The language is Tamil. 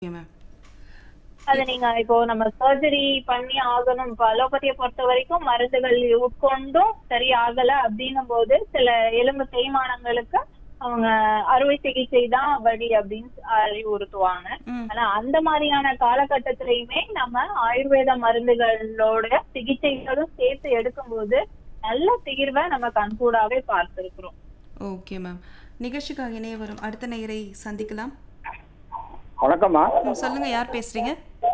ஓகே மேம் அது நீங்க இப்போ நம்ம சர்ஜரி பண்ணி ஆகணும் இப்போ அலோபதியை பொறுத்த வரைக்கும் மருந்துகள் உட்கொண்டும் சரி ஆகல அப்படின்னும் போது சில எலும்பு தேய்மானங்களுக்கு அவங்க அறுவை சிகிச்சை தான் வழி அப்படின்னு அறிவுறுத்துவாங்க ம் ஆனா அந்த மாதிரியான காலகட்டத்திலயுமே நம்ம ஆயுர்வேத மருந்துகளோட சிகிச்சைகளும் சேர்த்து எடுக்கும்போது நல்ல தீர்வை நம்ம கண்கூடாவே பார்த்திருக்கிறோம் ஓகே மேம் நிகழ்ச்சிக்காக இணைய வரும் அடுத்த நேயரை சந்திக்கலாம் வணக்கம்மா ம், சொல்லுங்க யார் பேசுறீங்க